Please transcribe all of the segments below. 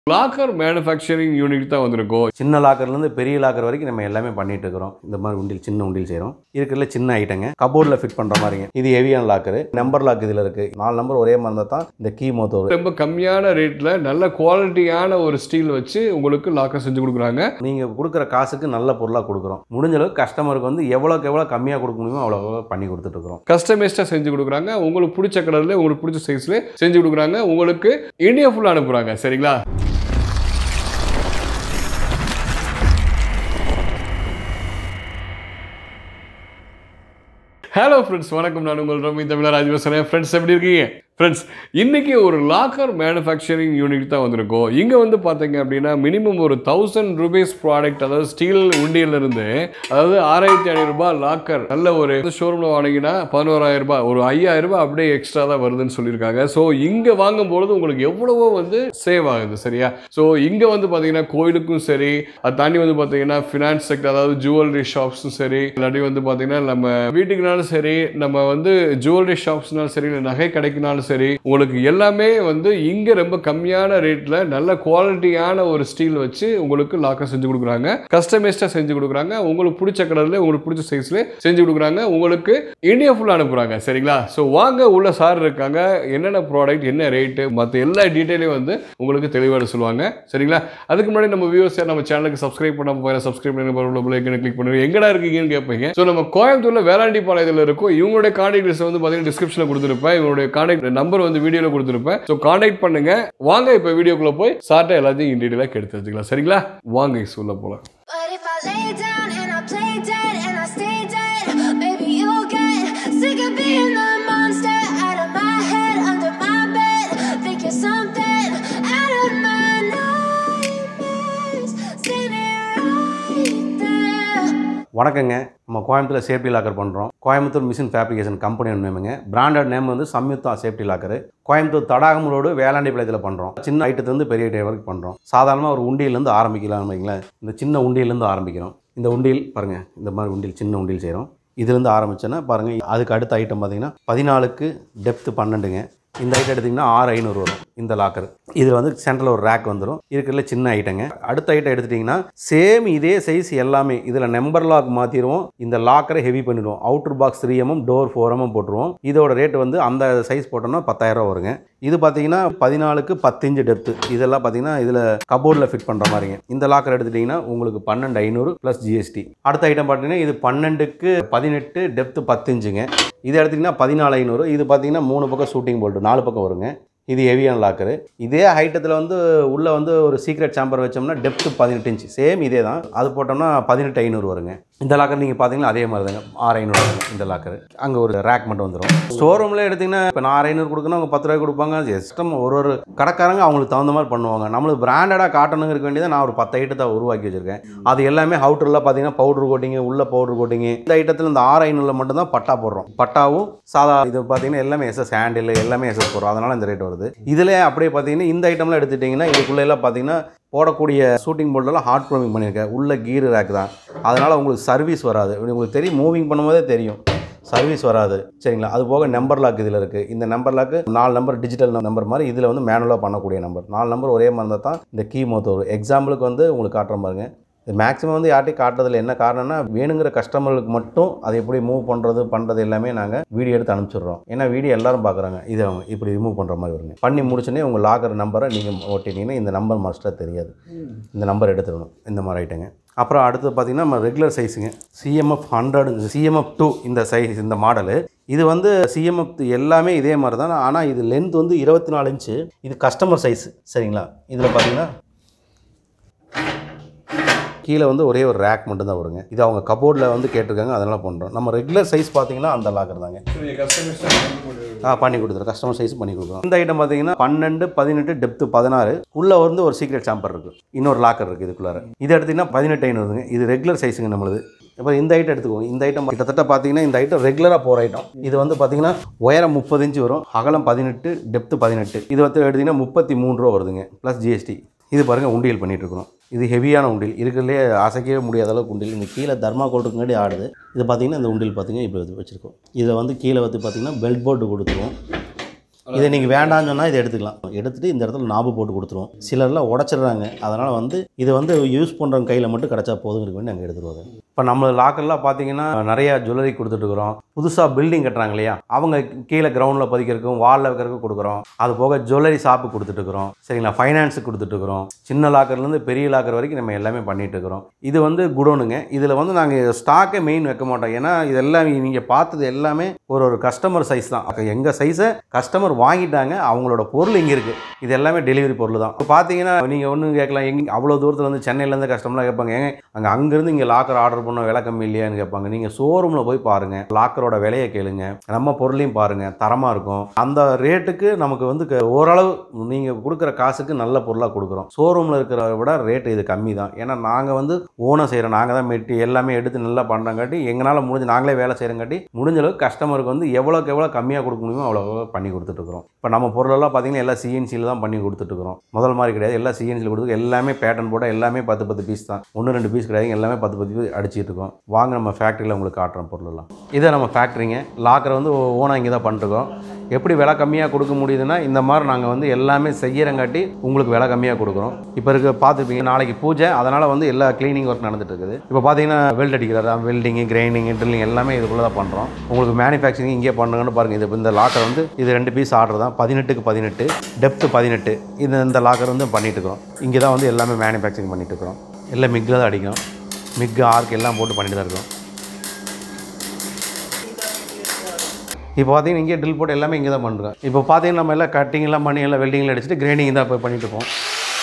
Locker manufacturing unit தான் வந்திருக்கோம் சின்ன லாக்கர்லேருந்து பெரிய லாக்கர் வரைக்கும் நம்ம எல்லாமே பண்ணிட்டு இருக்கிறோம் இந்த மாதிரி உண்டில் சின்ன உண்டில் செய்கிறோம் இருக்கிறதுல சின்ன ஐட்டங்க கபோர்டில் ஃபிட் பண்ணுற மாதிரிங்க இது ஹெவியான லாக்கரு நம்பர் லாக் இதில் இருக்குது நாலு நம்பர் ஒரே மாதிரி இருந்தால் தான் இந்த கீ மோத்தோ ரொம்ப கம்மியான ரேட்டில் நல்ல குவாலிட்டியான ஒரு ஸ்டீல் வச்சு உங்களுக்கு லாக்கர் செஞ்சு கொடுக்குறாங்க நீங்கள் கொடுக்குற காசுக்கு நல்ல பொருளாக கொடுக்குறோம் முடிஞ்ச அளவுக்கு கஸ்டமருக்கு வந்து எவ்வளோக்கு எவ்வளோ கம்மியாக கொடுக்க முடியுமோ அவ்வளோ அவ்வளோ பண்ணி கொடுத்துட்ருக்குறோம் கஸ்டமைஸ்டாக செஞ்சு கொடுக்குறாங்க உங்களுக்கு பிடிச்ச கலரில் உங்களுக்கு பிடிச்ச சைஸில் செஞ்சு கொடுக்குறாங்க உங்களுக்கு இந்தியா ஃபுல்லாக அனுப்புகிறாங்க சரிங்களா ஹலோ ஃப்ரெண்ட்ஸ் வணக்கம் நான் உங்கள் ரவி தமிழராஜ் பேசுகிறேன் ஃப்ரெண்ட்ஸ் எப்படி இருக்கீங்க ஃப்ரெண்ட்ஸ் இன்றைக்கி ஒரு லாக்கர் மேனுஃபேக்சரிங் யூனிட் தான் வந்திருக்கோம் இங்கே வந்து பார்த்தீங்க அப்படின்னா மினிமம் ஒரு தௌசண்ட் ருபீஸ் ப்ராடக்ட் அதாவது ஸ்டீல் உண்டியிலிருந்து அதாவது ஆறாயிரத்தி ஐநூறுரூபா லாக்கர் நல்ல ஒரு ஷோரூமில் வாங்கினீங்கன்னா பதினோராயிரம் ரூபாய் ஒரு ஐயாயிரம் ரூபாய் அப்படியே எக்ஸ்ட்ரா தான் வருதுன்னு சொல்லியிருக்காங்க ஸோ இங்கே வாங்கும்பொழுது உங்களுக்கு எவ்வளவோ வந்து சேவ் ஆகுது சரியா ஸோ இங்கே வந்து பார்த்தீங்கன்னா கோயிலுக்கும் சரி அதை தாண்டி வந்து பார்த்தீங்கன்னா ஃபினான்ஸ் செக்டர் அதாவது ஜுவல்லரி ஷாப்ஸும் சரி இல்லாட்டி வந்து பார்த்தீங்கன்னா நம்ம வீட்டுக்குனாலும் சரி நம்ம வந்து ஜுவல்லரி ஷாப்ஸ்னாலும் சரி இல்லை நகை கடைக்குனாலும் சரி உங்களுக்கு எல்லாமே வந்து இங்கே ரொம்ப கம்மியான ரேட்டில் நல்ல குவாலிட்டியான ஒரு ஸ்டீல் வச்சு உங்களுக்கு லாக்கர் செஞ்சு கொடுக்குறாங்க கஸ்டமைஸ்டாக செஞ்சு கொடுக்குறாங்க உங்களுக்கு பிடிச்ச கலரில் உங்களுக்கு பிடிச்ச சைஸில் செஞ்சு கொடுக்குறாங்க உங்களுக்கு இந்தியா ஃபுல்லாக அனுப்புகிறாங்க சரிங்களா ஸோ வாங்க உள்ள சார் இருக்காங்க என்னென்ன ப்ராடக்ட் என்ன ரேட்டு மற்ற எல்லா டீட்டெயிலையும் வந்து உங்களுக்கு தெளிவாக சொல்லுவாங்க சரிங்களா அதுக்கு முன்னாடி நம்ம வியூவர்ஸ் நம்ம சேனலுக்கு சப்ஸ்கிரைப் பண்ணாம போய் சப்ஸ்கிரைப் பண்ணி பிள்ளைக்கு கிளிக் பண்ணுங்க எங்கடா இருக்கீங்கன்னு கேட்பீங்க ஸோ நம்ம கோயம்புத்தூர்ல வேளாண்டி பாளையத்தில் இருக்கும் இவங்களுடைய கான்டாக்ட் லிஸ்ட் வந்து பார்த்தீங்கன்னா டிஸ்கிரிப்ஷனில் கொடுத்துருப்பேன் இவங்களுடைய கான்டாக்ட் நம்பர் வந்து வீடியோவில் கொடுத்துருப்பேன் ஸோ கான்டாக்ட் பண்ணுங்க வாங்க இப்போ வீடியோக்குள்ள போய் சார்ட்டை எல்லாத்தையும் இன்டீட்டெயிலாக கெடுத்து வச்சுக்கலாம் சரிங்களா வாங்க சொல்ல போலாம் But if I lay down and I play dead and I stay dead, maybe you'll get sick of being the monster out of my head, under my bed. Think you're something out of my nightmares. Standing right there. வணக்கங்க நம்ம Coimbatore safety locker பண்ணுறோம் Coimbatore machine fabrication company நேமுங்க branded name வந்து Samyuktha safety locker Coimbatore Thadagam road வேளாண்டி பாளையத்தில் பண்ணுறோம் சின்ன ஐட்டத்துலேருந்து பெரிய ஐட்டம் வரைக்கும் பண்ணுறோம் சாதாரணமாக ஒரு உண்டியிலேருந்து ஆரம்பிக்கலாம் வைங்களேன் இந்த சின்ன உண்டியிலேருந்து ஆரம்பிக்கிறோம் இந்த உண்டியல் பாருங்கள் இந்த மாதிரி உண்டியல் சின்ன உண்டியல் செய்கிறோம் இதுலேருந்து ஆரம்பிச்சோன்னா பாருங்கள் அதுக்கு அடுத்த ஐட்டம் பார்த்தீங்கன்னா பதினாலுக்கு டெப்த்து பன்னெண்டுங்க இந்த ஐட்டம் எடுத்திங்கன்னா ஆறு ஐநூறு வரும் இந்த லாக்கர் இதில் வந்து சென்டரில் ஒரு ரேக் வந்துடும் இருக்கிறதுல சின்ன ஐட்டங்க அடுத்த ஐட்டம் எடுத்துட்டிங்கன்னா சேம் இதே சைஸ் எல்லாமே இதில் நம்பர் லாக் மாற்றிடுவோம் இந்த லாக்கரை ஹெவி பண்ணிடுவோம் outer box three MM door four MM போட்டுருவோம் இதோட ரேட் வந்து அந்த சைஸ் போட்டோம்னா பத்தாயிரம் வருங்க இது பார்த்தீங்கன்னா பதினாலுக்கு பத்தஞ்சு டெப்த்து இதெல்லாம் பார்த்தீங்கன்னா இதில் கபோர்டில் ஃபிட் பண்ணுற மாதிரிங்க இந்த லாக்கர் எடுத்துட்டிங்கன்னா உங்களுக்கு பன்னெண்டு ஐநூறு ப்ளஸ் ஜிஎஸ்டி அடுத்த ஐட்டம் பார்த்தீங்கன்னா இது பன்னெண்டுக்கு பதினெட்டு டெப்த்து பத்தஞ்சுங்க இது எடுத்திங்கன்னா பதினாலு ஐநூறு இது பார்த்தீங்கன்னா மூணு பக்கம் ஷூட்டிங் போல்ட்டு நாலு பக்கம் வருங்க இது ஹெவியான லாக்கரு இதே ஹைட்டத்தில் வந்து உள்ளே வந்து ஒரு சீக்ரெட் சாம்பர் வச்சோம்னா டெப்த்து பதினெட்டு இன்ச்சு சேம் இதே தான் அது போட்டோம்னா பதினெட்டு ஐநூறு வருங்க இந்த லாக்கர் நீங்கள் பார்த்தீங்கன்னா அதே மாதிரி தாங்க ஆறு ஐநூறு வருங்க இந்த லாக்கர் அங்கே ஒரு ரேக் மட்டும் வந்துடும் ஸ்டோர் ரூமில் எடுத்திங்கன்னா இப்போ நான் ஆறு ஐநூறு கொடுக்கணும் அவங்க பத்து ரூபாய் கொடுப்பாங்க சிஸ்டம் ஒரு ஒரு கடைக்காரங்க அவங்களுக்கு தகுந்த மாதிரி பண்ணுவாங்க நம்மளுக்கு பிராண்டடாக காட்டணுங்க இருக்க வேண்டியதை நான் ஒரு பத்து ஐட்டத்தை உருவாக்கி வச்சிருக்கேன் அது எல்லாமே அவுட்டரில் பார்த்தீங்கன்னா பவுடர் கோட்டிங்கு உள்ள பவுடர் கோட்டிங்கு இந்த ஐட்டத்தில் இந்த ஆறு ஐநூறில் மட்டும்தான் பட்டா போடுறோம் பட்டாவும் சாதா இது பார்த்தீங்கன்னா எல்லாமே எஸ்எஸ் ஹேண்டில் எல்லாமே எஸ்எஸ் போடுறோம் அதனால இந்த ரேட் வருது இதில் அப்படியே பார்த்தீங்கன்னா இந்த ஐட்டம்லாம் எடுத்துட்டிங்கன்னா இதுக்குள்ள எல்லாம் பார்த்தீங்கன்னா போடக்கூடிய ஷூட்டிங் போல்டெல்லாம் ஹார்ட் ப்ரோமிங் பண்ணியிருக்கேன் உள்ள கீர் ரேக் தான் அதனால் உங்களுக்கு சர்வீஸ் வராது உங்களுக்கு தெரியும் மூவிங் பண்ணும்போதே தெரியும் சர்வீஸ் வராது சரிங்களா அது போக நம்பர் லாக் இதில் இருக்குது இந்த நம்பர் லாக்கு நாலு நம்பர் டிஜிட்டல் நம்பர் மாதிரி இதில் வந்து மேனுவலாக பண்ணக்கூடிய நம்பர் நாலு நம்பர் ஒரே மாதிரி இருந்தால் தான் இந்த கீ மோத்தோ வரும் எக்ஸாம்பிளுக்கு வந்து உங்களுக்கு காட்டுற பாருங்க இது மேக்ஸிமம் வந்து யார்ட்டையும் காட்டுறதுல என்ன காரணம்னா வேணுங்கிற கஸ்டமர்களுக்கு மட்டும் அதை எப்படி மூவ் பண்ணுறது பண்ணுறது எல்லாமே நாங்கள் வீடியோ எடுத்து அனுப்பிச்சிடுறோம் ஏன்னா வீடியோ எல்லாரும் பார்க்குறாங்க இது அவங்க இப்படி ரிமூவ் பண்ணுற மாதிரி வருங்க பண்ணி முடிச்சோடனே உங்கள் லாக்கர் நம்பரை நீங்கள் ஓட்டிட்டீங்கன்னா இந்த நம்பர் மஸ்ட்டாக தெரியாது இந்த நம்பர் எடுத்துடணும் இந்த மாதிரி ஐட்டங்க அப்புறம் அடுத்து பார்த்தீங்கன்னா நம்ம ரெகுலர் சைஸுங்க சிஎம்எஃப் ஹண்ட்ரட் சிஎம்எஃப் டூ இந்த சைஸ் இந்த மாடலு இது வந்து சிஎம்எஃப் எல்லாமே இதே மாதிரி தான் ஆனால் இது லென்த் வந்து இருபத்தி நாலு இன்ச்சு இது கஸ்டமர் சைஸ் சரிங்களா இதில் பார்த்தீங்கன்னா கீழே வந்து ஒரே ஒரு ரேக் மட்டும் தான் வருங்க இது அவங்க கபோர்டில் வந்து கேட்டிருக்காங்க அதெல்லாம் பண்ணுறோம் நம்ம ரெகுலர் சைஸ் பார்த்தீங்கன்னா அந்த லாக்கர் தாங்க ஆ பண்ணி கொடுத்துருவோம் கஸ்டமர் சைஸ் பண்ணி கொடுக்குறோம் இந்த ஐட்டம் பார்த்தீங்கன்னா பன்னெண்டு பதினெட்டு டெப்த்து பதினாறு உள்ளே வந்து ஒரு சீக்ரெட் சாம்பர் இருக்குது இன்னொரு லாக்கர் இருக்குது இதுக்குள்ளார இது எடுத்திங்கன்னா பதினெட்டு ஐநூறுங்க இது ரெகுலர் சைஸுங்க நம்மளுது இப்போ இந்த ஐட்டம் எடுத்துக்கோங்க இந்த ஐட்டம் கிட்டத்தட்ட பார்த்தீங்கன்னா இந்த ஐட்டம் ரெகுலராக போகிற ஐட்டம் இது வந்து பார்த்தீங்கன்னா உயரம் முப்பது இன்ச்சு வரும் அகலம் பதினெட்டு டெப்த்து பதினெட்டு இது வந்து எடுத்திங்கன்னா முப்பத்தி மூணு ரூபா வருதுங்க ப்ளஸ் ஜிஎஸ்டி இது பாருங்கள் உண்டியல் பண்ணிட்டு இருக்கிறோம் இது ஹெவியான உண்டியல் இருக்கிறதுலே அசைக்கவே முடியாத அளவுக்கு உண்டியல் இந்த கீழே தர்மாக்கோட்டுக்கு முன்னாடி ஆடுது இது பார்த்தீங்கன்னா இந்த உண்டியல் பார்த்தீங்கன்னா இப்போ இது வச்சுருக்கோம் இதை வந்து கீழே வந்து பார்த்தீங்கன்னா பெல்ட் போர்டு கொடுத்துருவோம் இதை நீங்கள் வேண்டாம்னு சொன்னால் இதை எடுத்துக்கலாம் எடுத்துகிட்டு இந்த இடத்துல நாபு போட்டு கொடுத்துருவோம் சிலர்லாம் உடச்சிடுறாங்க அதனால் வந்து இது வந்து யூஸ் பண்ணுறவங்க கையில் மட்டும் கிடச்சா போதுங்கிறது வேண்டி நாங்கள் எடுத்துருவோம் இப்போ நம்ம லாக்கர்லாம் பார்த்தீங்கன்னா நிறையா ஜுவல்லரி கொடுத்துட்ருக்குறோம் புதுசாக பில்டிங் கட்டுறாங்க இல்லையா அவங்க கீழே கிரவுண்டில் பதிக்கிறதுக்கும் வாலில் வைக்கிறதுக்கும் கொடுக்குறோம் அது போக ஜுவல்லரி ஷாப்பு கொடுத்துட்ருக்குறோம் சரிங்களா ஃபைனான்ஸுக்கு கொடுத்துட்ருக்குறோம் சின்ன லாக்கர்லேருந்து பெரிய லாக்கர் வரைக்கும் நம்ம எல்லாமே பண்ணிட்டு இருக்கிறோம் இது வந்து குடோனுங்க இதில் வந்து நாங்கள் ஸ்டாக்கே மெயின் வைக்க மாட்டோம் ஏன்னா இதெல்லாம் நீங்கள் பார்த்தது எல்லாமே ஒரு ஒரு கஸ்டமர் சைஸ் தான் அப்போ எங்கள் சைஸை கஸ்டமர் வாங்கிட்டாங்க அவங்களோட பொருள் இங்கே இருக்குது இது எல்லாமே டெலிவரி பொருள் தான் இப்போ பார்த்தீங்கன்னா நீங்கள் ஒன்றும் கேட்கலாம் எங்க அவ்வளோ தூரத்தில் வந்து சென்னையிலேருந்து கஸ்டமர்லாம் கேட்பாங்க ஏங்க அங்கே அங்கேருந்து இங்கே லாக்கர் ஆர்டர் பண்ண விலை கம்மி இல்லையான்னு கேட்பாங்க நீங்கள் ஷோரூமில் போய் பாருங்கள் லாக்கரோட விலையை கேளுங்க நம்ம பொருளையும் பாருங்கள் தரமாக இருக்கும் அந்த ரேட்டுக்கு நமக்கு வந்து க- ஓரளவு நீங்கள் கொடுக்குற காசுக்கு நல்ல பொருளாக கொடுக்குறோம் ஷோரூமில் இருக்கிறத விட ரேட்டு இது கம்மி தான் ஏன்னா நாங்கள் வந்து ஓனாக செய்கிறோம் நாங்கள் தான் மெட்டி எல்லாமே எடுத்து நல்லா பண்ணுறங்காட்டி எங்களால் முடிஞ்சு நாங்களே வேலை செய்கிறங்காட்டி முடிஞ்ச அளவுக்கு கஸ்டமருக்கு வந்து எவ்வளோக்கு எவ்வளோ கம்மியாக கொடுக்க முடியுமோ அவ்வளோ பண்ணி கொடுத்துட்ருக்குறோம் இப்போ நம்ம பொருளெல்லாம் பார்த்தீங்கன்னா எல்லாம் சிஎன்சியில் தான் பண்ணி கொடுத்துட்ருக்குறோம் முதல் மாதிரி கிடையாது எல்லாம் சிஎன்சியில் கொடுத்து எல்லாமே பேட்டர்ன் போட எல்லாமே பத்து பத்து பீஸ் தான் ஒன்று ரெண்டு பீஸ் கிடையாது எல்லாமே பத்து பத்து பீஸ் அடிச்சிட்டு இருக்கோம் வாங்க நம்ம ஃபேக்ட்ரியில் உங்களுக்கு காட்டுறோம் பொருளெல்லாம் இதை நம்ம ஃபேக்ட்ரிங்க லாக்கரை வந்து ஓனாக இங்கே தான் பண்ணிருக்கோம் எப்படி விலை கம்மியாக கொடுக்க முடியுதுன்னா இந்த மாதிரி நாங்கள் வந்து எல்லாமே செய்யறங்காட்டி உங்களுக்கு விலை கம்மியாக கொடுக்குறோம் இப்போ இருக்க பார்த்துருப்பீங்க நாளைக்கு பூஜை அதனால் வந்து எல்லா க்ளீனிங் ஒர்க் நடந்துட்டு இருக்குது இப்போ பார்த்தீங்கன்னா வெல்ட் அடிக்கிறாரா வெல்டிங்கு கிரைண்டிங் ட்ரில்லிங் எல்லாமே இதுக்குள்ளே தான் பண்ணுறோம் உங்களுக்கு மேனுஃபேக்சரிங் இங்கே பண்ணுங்கன்னு பாருங்கள் இது இந்த லாக்கர் வந்து இது ரெண்டு பீஸ் ஆர்டர் தான் பதினெட்டுக்கு பதினெட்டு டெப்த்து பதினெட்டு இது இந்த லாக்கர் வந்து பண்ணிட்டு இருக்கிறோம் இங்கே தான் வந்து எல்லாமே மேனுஃபேக்சரிங் பண்ணிட்டு இருக்கிறோம் எல்லாம் மிக்கில் தான் அடிக்கிறோம் மிக்கு ஆர்க் எல்லாம் போட்டு பண்ணிட்டு தான் இருக்கோம் இப்போ பார்த்தீங்கன்னா இங்கே ட்ரில் போட்டு எல்லாமே இங்கே தான் பண்ணுறோம் இப்போ பார்த்தீங்கன்னா நம்ம எல்லாம் கட்டிங் எல்லாம் பண்ணி எல்லாம் வெல்டிங்லாம் அடிச்சுட்டு கிரைண்டிங் தான் போய் பண்ணிட்டு இருக்கோம்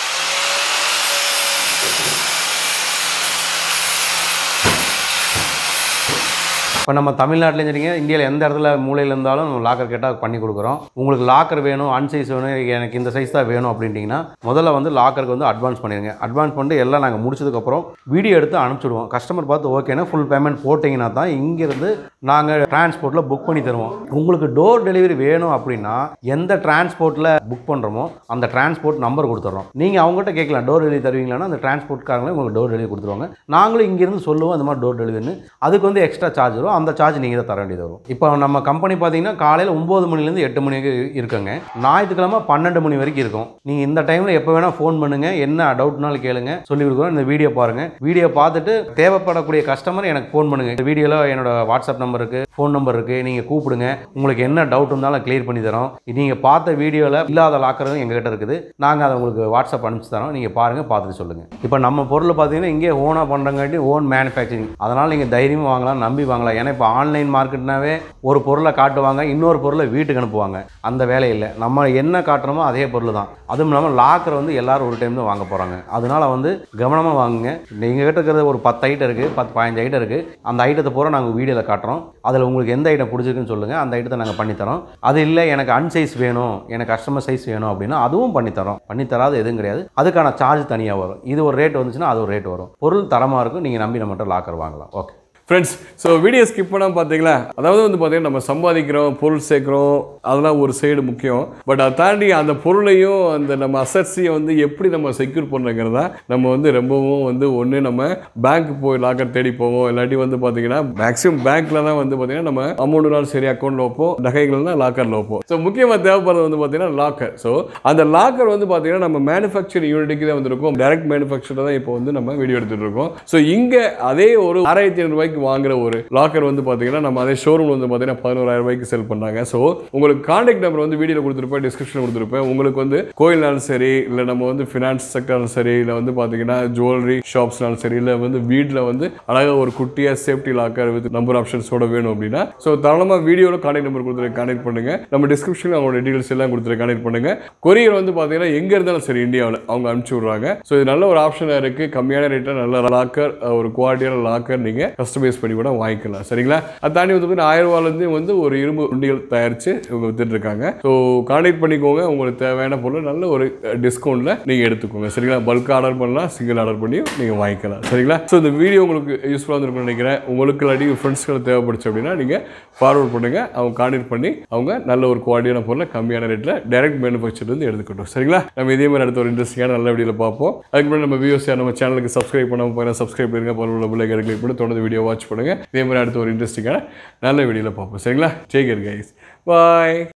இப்போ நம்ம தமிழ்நாட்டிலையும் சரிங்க இந்தியாவில் எந்த இடத்துல மூலையில் இருந்தாலும் நம்ம லாக்கர் கேட்டால் பண்ணி கொடுக்குறோம் உங்களுக்கு லாக்கர் வேணும் அன்சைஸ் வேணும் எனக்கு இந்த சைஸ் தான் வேணும் அப்படின்ட்டிங்கன்னா முதல்ல வந்து லாக்கருக்கு வந்து அட்வான்ஸ் பண்ணிடுங்க அட்வான்ஸ் பண்ணிட்டு எல்லாம் நாங்கள் முடிச்சதுக்கப்புறம் வீடியோ எடுத்து அனுப்பிச்சிடுவோம் கஸ்டமர் பார்த்து ஓகேனா ஃபுல் பேமெண்ட் போட்டிங்கன்னா தான் இங்கேருந்து நாங்கள் டிரான்ஸ்போர்ட்டில் புக் பண்ணி தருவோம் உங்களுக்கு டோர் டெலிவரி வேணும் அப்படின்னா எந்த டிரான்ஸ்போர்ட்டில் புக் பண்ணுறோமோ அந்த டிரான்ஸ்போர்ட் நம்பர் கொடுத்துட்றோம் நீங்கள் அவங்ககிட்ட கேட்கலாம் டோர் டெலிவரி தருவீங்களான்னா அந்த டிரான்ஸ்போர்ட்காரங்களே உங்களுக்கு டோர் டெலிவரி கொடுத்துருவாங்க நாங்களும் இங்கேருந்து சொல்லுவோம் அந்த மாதிரி டோர் டெலிவரின்னு அதுக்கு வந்து எக்ஸ்ட்ரா சார்ஜ் வரும் அந்த சார்ஜ் நீங்கள் தான் தர வேண்டியது வரும் இப்போ நம்ம கம்பெனி பார்த்தீங்கன்னா காலையில் ஒம்பது மணிலேருந்து எட்டு மணி வரைக்கும் இருக்குங்க ஞாயிற்றுக்கிழமை பன்னெண்டு மணி வரைக்கும் இருக்கும் நீங்கள் இந்த டைமில் எப்போ வேணால் ஃபோன் பண்ணுங்கள் என்ன டவுட்னாலும் கேளுங்க சொல்லி கொடுக்குறோம் இந்த வீடியோ பாருங்கள் வீடியோ பார்த்துட்டு தேவைப்படக்கூடிய கஸ்டமர் எனக்கு ஃபோன் பண்ணுங்கள் இந்த வீடியோவில் என்னோட வாட்ஸ்அப் நம்பர் இருக்குது ஃபோன் நம்பர் இருக்குது நீங்கள் கூப்பிடுங்க உங்களுக்கு என்ன டவுட் இருந்தாலும் கிளியர் பண்ணி தரோம் நீங்கள் பார்த்த வீடியோவில் இல்லாத லாக்கரும் எங்ககிட்ட இருக்குது நாங்கள் அதை உங்களுக்கு வாட்ஸ்அப் அனுப்பிச்சு தரோம் நீங்கள் பாருங்கள் பார்த்துட்டு சொல்லுங்கள் இப்போ நம்ம பொருள் பார்த்தீங்கன்னா இங்கே ஓனாக பண்ணுறங்காட்டி ஓன் மேனுஃபேக்சரிங் அதனால் நீங்கள் தைரியமாக வாங்கலாம் நம்பி வாங்கலாம் ஏன்னா இப்போ ஆன்லைன் மார்க்கெட்னாவே ஒரு பொருளை காட்டுவாங்க இன்னொரு பொருளை வீட்டுக்கு அனுப்புவாங்க அந்த வேலை இல்லை நம்ம என்ன காட்டுறோமோ அதே பொருள் தான் அதுவும் இல்லாமல் லாக்கர் வந்து எல்லாரும் ஒரு டைம் தான் வாங்க போகிறாங்க அதனால வந்து கவனமாக வாங்குங்க நீங்கள் கிட்ட இருக்கிறது ஒரு பத்து ஐட்டம் இருக்குது பத்து பதினஞ்சு ஐட்டம் இருக்குது அந்த ஐட்டத்தை பூரா நாங்கள் வீடியோவில் காட்டுறோம் அதில் உங்களுக்கு எந்த ஐட்டம் பிடிச்சிருக்குன்னு சொல்லுங்கள் அந்த ஐட்டத்தை நாங்கள் பண்ணித்தரோம் அது இல்லை எனக்கு அன்சைஸ் வேணும் எனக்கு கஸ்டமர் சைஸ் வேணும் அப்படின்னா அதுவும் பண்ணித்தரோம் பண்ணித்தராது எதுவும் கிடையாது அதுக்கான சார்ஜ் தனியாக வரும் இது ஒரு ரேட் வந்துச்சுன்னா அது ஒரு ரேட் வரும் பொருள் தரமாக இருக்கும் நீங்கள் நம்பி நம்மகிட்ட லாக்கர் வாங்கலாம் okay friends so video skip பண்ணால் பார்த்தீங்களா அதாவது வந்து பார்த்தீங்கன்னா நம்ம சம்பாதிக்கிறோம் பொருள் சேர்க்குறோம் அதெல்லாம் ஒரு சைடு முக்கியம் பட் அதை தாண்டி அந்த பொருளையும் அந்த நம்ம அசட்ஸையும் வந்து எப்படி நம்ம செக்யூர் பண்ணுறங்கிறதா நம்ம வந்து ரொம்பவும் வந்து ஒன்று நம்ம பேங்க் போய் லாக்கர் தேடி போவோம் இல்லாட்டி வந்து பார்த்தீங்கன்னா மேக்ஸிமம் பேங்க்கில் தான் வந்து பார்த்தீங்கன்னா நம்ம அமௌண்ட்னாலும் சரி அக்கௌண்ட்டில் வைப்போம் நகைகள்னா லாக்கரில் வைப்போம் ஸோ முக்கியமாக தேவைப்படுறது வந்து பார்த்தீங்கன்னா லாக்கர் ஸோ அந்த லாக்கர் வந்து பார்த்தீங்கன்னா நம்ம மேனுஃபேக்சரிங் யூனிட்டுக்கு தான் வந்திருக்கோம் டைரக்ட் மேனுஃபேக்சர் தான் இப்போ வந்து நம்ம வீடியோ எடுத்துகிட்டு இருக்கோம் ஸோ இங்கே அதே ஒரு ஆறாயிரத்தி ஐநூறு ரூபாய்க்கு வாங்குற ஒரு லாக்கர் வந்து பார்த்தீங்கன்னா நம்ம அதே ஷோரூம் வந்து பார்த்தீங்கன்னா பதினோராயிரம் ரூபாய்க்கு செல் பண்ணாங்க ஸோ உங்களுக்கு காண்டாக்ட் நம்பர் வந்து வீடியோவில் கொடுத்துருப்பேன் டிஸ்கிரிப்ஷன் கொடுத்துருப்பேன் உங்களுக்கு வந்து கோயில்னாலும் சரி இல்லை நம்ம வந்து ஃபினான்ஸ் செக்டர்னாலும் சரி இல்லை வந்து பார்த்தீங்கன்னா ஜுவல்லரி ஷாப்ஸ்னாலும் சரி இல்லை வந்து வீட்டில் வந்து அழகாக ஒரு குட்டியாக சேஃப்டி லாக்கர் வித் நம்பர் ஆப்ஷன்ஸோட வேணும் அப்படின்னா ஸோ தாராளமாக வீடியோவில் காண்டாக்ட் நம்பர் கொடுத்துரு கான்டெக்ட் பண்ணுங்க நம்ம டிஸ்கிரிப்ஷனில் அவங்களோட டீடைல்ஸ் எல்லாம் கொடுத்துரு கான்டெக்ட் பண்ணுங்க கொரியர் வந்து பார்த்தீங்கன்னா எங்கே இருந்தாலும் சரி இந்தியாவில் அவங்க அனுப்பிச்சு விட்றாங்க ஸோ இது நல்ல ஒரு ஆப்ஷனாக இருக்குது கம்மியான ரேட்டில் நல்ல லாக்கர் ஒரு குவாலிட்டியான லாக்கர் நீங்கள் கஸ்டமைஸ் பண்ணி கூட வாங்கிக்கலாம் சரிங்களா அதை தாண்டி வந்து பார்த்தீங்கன்னா ஆயிரம் ரூபாயிலேருந்து வந்து ஒரு இரும்பு உண்டிகள் தயாரித்து இவங்க வித்துட்டு இருக்காங்க ஸோ கான்டாக்ட் பண்ணிக்கோங்க உங்களுக்கு தேவையான பொருள் நல்ல ஒரு டிஸ்கவுண்ட்டில் நீங்கள் எடுத்துக்கோங்க சரிங்களா பல்க் ஆர்டர் பண்ணலாம் சிங்கிள் ஆர்டர் பண்ணி நீங்கள் வாங்கிக்கலாம் சரிங்களா ஸோ இந்த வீடியோ உங்களுக்கு யூஸ்ஃபுல்லாக இருந்திருக்கும்னு நினைக்கிறேன் உங்களுக்கு இல்லாட்டி ஃப்ரெண்ட்ஸ்களை தேவைப்படுச்சு அப்படின்னா நீங்கள் ஃபார்வர்ட் பண்ணுங்கள் அவங்க கான்டாக்ட் பண்ணி அவங்க நல்ல ஒரு குவாலிட்டியான பொருளை கம்மியான ரேட்டில் டைரக்ட் மேனுஃபேக்சர்லேருந்து எடுத்துக்கிட்டோம் சரிங்களா நம்ம இதே மாதிரி அடுத்த ஒரு இன்ட்ரெஸ்டிங்கான நல்ல வீடியோவில் பார்ப்போம் அதுக்கு முன்னாடி நம்ம வியூஸ் நம்ம சேனலுக்கு சப்ஸ்கிரைப் பண்ணாமல் போகிறேன் சப்ஸ்கிரைப் பண்ணுங்க பரவாயில்ல பிள்ளைங்க கிளிக் பண்ணி தொடர்ந்து வீடியோ வாட்ச் பண்ணுங்கள் இதே மாதிரி அடுத்த ஒரு இன்ட்ரெஸ்டிங்கான நல்ல வீடியோவில் பார்ப்போம் சரிங்களா டேக் கேர் கைஸ் பாய்